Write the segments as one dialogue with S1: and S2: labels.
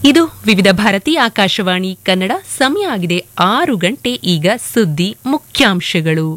S1: ಇದು ವಿವಿಧ ಭಾರತಿ ಆಕಾಶವಾಣಿ ಕನ್ನಡ ಸಮಯ ಆಗಿದೆ ಆರು ಗಂಟೆ ಈಗ ಸುದ್ದಿ ಮುಖ್ಯಾಂಶಗಳು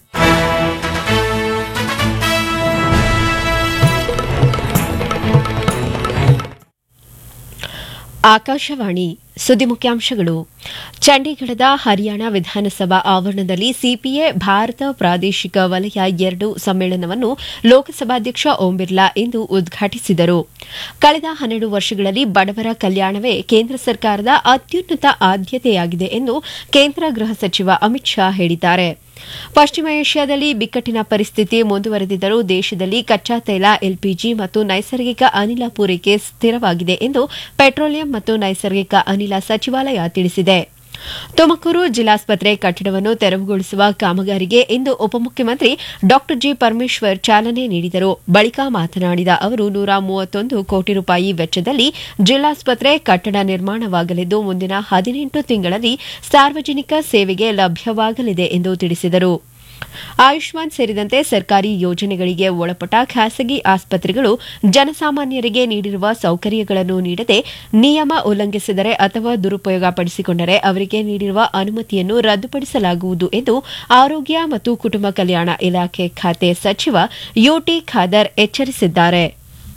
S2: ಆಕಾಶವಾಣಿ ಸುದ್ದಿ ಮುಖ್ಯಾಂಶಗಳು ಚಂಡೀಗಢದ ಹರಿಯಾಣ ವಿಧಾನಸಭಾ ಆವರಣದಲ್ಲಿ ಸಿಪಿಎ ಭಾರತ ಪ್ರಾದೇಶಿಕ ವಲಯ ಎರಡು ಸಮ್ಮೇಳನವನ್ನು ಲೋಕಸಭಾಧ್ಯಕ್ಷ ಓಂ ಬಿರ್ಲಾ ಇಂದು ಉದ್ಘಾಟಿಸಿದರು ಕಳೆದ ಹನ್ನೆರಡು ವರ್ಷಗಳಲ್ಲಿ ಬಡವರ ಕಲ್ಯಾಣವೇ ಕೇಂದ್ರ ಸರ್ಕಾರದ ಅತ್ಯುನ್ನತ ಆದ್ಯತೆಯಾಗಿದೆ ಎಂದು ಕೇಂದ್ರ ಗೃಹ ಸಚಿವ ಅಮಿತ್ ಶಾ ಹೇಳಿದ್ದಾರೆ ಪಶ್ಚಿಮ ಏಷ್ಯಾದಲ್ಲಿ ಬಿಕ್ಕಟ್ಟಿನ ಪರಿಸ್ಥಿತಿ ಮುಂದುವರೆದಿದ್ದರೂ ದೇಶದಲ್ಲಿ ಕಚ್ಚಾ ತೈಲ ಎಲ್ಪಿಜಿ ಮತ್ತು ನೈಸರ್ಗಿಕ ಅನಿಲ ಪೂರೈಕೆ ಸ್ಥಿರವಾಗಿದೆ ಎಂದು ಪೆಟ್ರೋಲಿಯಂ ಮತ್ತು ನೈಸರ್ಗಿಕ ಅನಿಲ ಸಚಿವಾಲಯ ತಿಳಿಸಿದೆ ತುಮಕೂರು ಜಿಲ್ಲಾಸ್ಪತ್ರೆ ಕಟ್ಟಡವನ್ನು ತೆರವುಗೊಳಿಸುವ ಕಾಮಗಾರಿಗೆ ಇಂದು ಉಪಮುಖ್ಯಮಂತ್ರಿ ಡಾ ಜಿ ಪರಮೇಶ್ವರ್ ಚಾಲನೆ ನೀಡಿದರು ಬಳಿಕ ಮಾತನಾಡಿದ ಅವರು ನೂರ ಮೂವತ್ತೊಂದು ಕೋಟಿ ರೂಪಾಯಿ ವೆಚ್ಚದಲ್ಲಿ ಜಿಲ್ಲಾಸ್ಪತ್ರೆ ಕಟ್ಟಡ ನಿರ್ಮಾಣವಾಗಲಿದ್ದು ಮುಂದಿನ ಹದಿನೆಂಟು ತಿಂಗಳಲ್ಲಿ ಸಾರ್ವಜನಿಕ ಸೇವೆಗೆ ಲಭ್ಯವಾಗಲಿದೆ ಎಂದು ತಿಳಿಸಿದರು ಆಯುಷ್ಮಾನ್ ಸೇರಿದಂತೆ ಸರ್ಕಾರಿ ಯೋಜನೆಗಳಿಗೆ ಒಳಪಟ್ಟ ಖಾಸಗಿ ಆಸ್ಪತ್ರೆಗಳು ಜನಸಾಮಾನ್ಯರಿಗೆ ನೀಡಿರುವ ಸೌಕರ್ಯಗಳನ್ನು ನೀಡದೆ ನಿಯಮ ಉಲ್ಲಂಘಿಸಿದರೆ ಅಥವಾ ದುರುಪಯೋಗ ಪಡಿಸಿಕೊಂಡರೆ ಅವರಿಗೆ ನೀಡಿರುವ ಅನುಮತಿಯನ್ನು ರದ್ದುಪಡಿಸಲಾಗುವುದು ಎಂದು ಆರೋಗ್ಯ ಮತ್ತು ಕುಟುಂಬ ಕಲ್ಯಾಣ ಇಲಾಖೆ ಖಾತೆ ಸಚಿವ ಯುಟಿ ಖಾದರ್ ಎಚ್ಚರಿಸಿದ್ದಾರೆ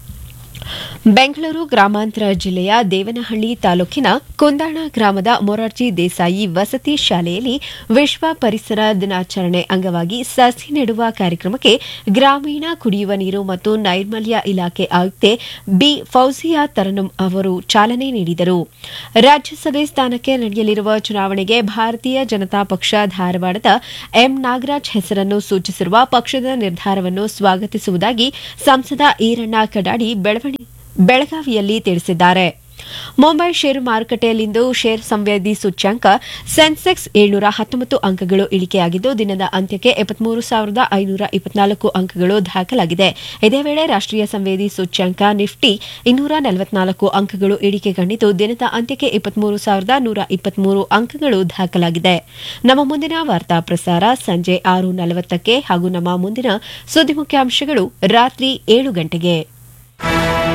S2: ಬೆಂಗಳೂರು ಗ್ರಾಮಾಂತರ ಜಿಲ್ಲೆಯ ದೇವನಹಳ್ಳಿ ತಾಲೂಕಿನ ಕುಂದಾಣ ಗ್ರಾಮದ ಮೊರಾರ್ಜಿ ದೇಸಾಯಿ ವಸತಿ ಶಾಲೆಯಲ್ಲಿ ವಿಶ್ವ ಪರಿಸರ ದಿನಾಚರಣೆ ಅಂಗವಾಗಿ ಸಸಿ ನೆಡುವ ಕಾರ್ಯಕ್ರಮಕ್ಕೆ ಗ್ರಾಮೀಣ ಕುಡಿಯುವ ನೀರು ಮತ್ತು ನೈರ್ಮಲ್ಯ ಇಲಾಖೆ ಆಯುಕ್ತೆ ಬಿ ಫೌಜಿಯಾ ತರನುಂ ಅವರು ಚಾಲನೆ ನೀಡಿದರು ರಾಜ್ಯಸಭೆ ಸ್ಥಾನಕ್ಕೆ ನಡೆಯಲಿರುವ ಚುನಾವಣೆಗೆ ಭಾರತೀಯ ಜನತಾ ಪಕ್ಷ ಧಾರವಾಡದ ಎಂ ನಾಗರಾಜ್ ಹೆಸರನ್ನು ಸೂಚಿಸಿರುವ ಪಕ್ಷದ ನಿರ್ಧಾರವನ್ನು ಸ್ವಾಗತಿಸುವುದಾಗಿ ಸಂಸದ ಈರಣ್ಣ ಕಡಾಡಿ ಬೆಳವಣಿಗೆ ಬೆಳಗಾವಿಯಲ್ಲಿ ತಿಳಿಸಿದ್ದಾರೆ ಮುಂಬೈ ಷೇರು ಮಾರುಕಟ್ಟೆಯಲ್ಲಿಂದು ಷೇರ್ ಸಂವೇದಿ ಸೂಚ್ಯಂಕ ಸೆನ್ಸೆಕ್ಸ್ ಏಳ್ನೂರ ಹತ್ತೊಂಬತ್ತು ಅಂಕಗಳು ಇಳಿಕೆಯಾಗಿದ್ದು ದಿನದ ಅಂತ್ಯಕ್ಕೆ ಎಪ್ಪತ್ಮೂರು ಸಾವಿರದ ಐನೂರ ಇಪ್ಪತ್ನಾಲ್ಕು ಅಂಕಗಳು ದಾಖಲಾಗಿದೆ ಇದೇ ವೇಳೆ ರಾಷ್ಟೀಯ ಸಂವೇದಿ ಸೂಚ್ಯಂಕ ನಿಫ್ಟಿ ಇನ್ನೂರ ನಲವತ್ನಾಲ್ಕು ಅಂಕಗಳು ಇಳಿಕೆ ಕಂಡಿದ್ದು ದಿನದ ಅಂತ್ಯಕ್ಕೆ ಇಪ್ಪತ್ಮೂರು ಸಾವಿರದ ನೂರ ಇಪ್ಪತ್ಮೂರು ಅಂಕಗಳು ದಾಖಲಾಗಿದೆ ನಮ್ಮ ಮುಂದಿನ ವಾರ್ತಾ ಪ್ರಸಾರ ಸಂಜೆ ಆರು ನಲವತ್ತಕ್ಕೆ ಹಾಗೂ ನಮ್ಮ ಮುಂದಿನ ಸುದ್ದಿ ಮುಖ್ಯಾಂಶಗಳು ರಾತ್ರಿ ಏಳು ಗಂಟೆಗೆ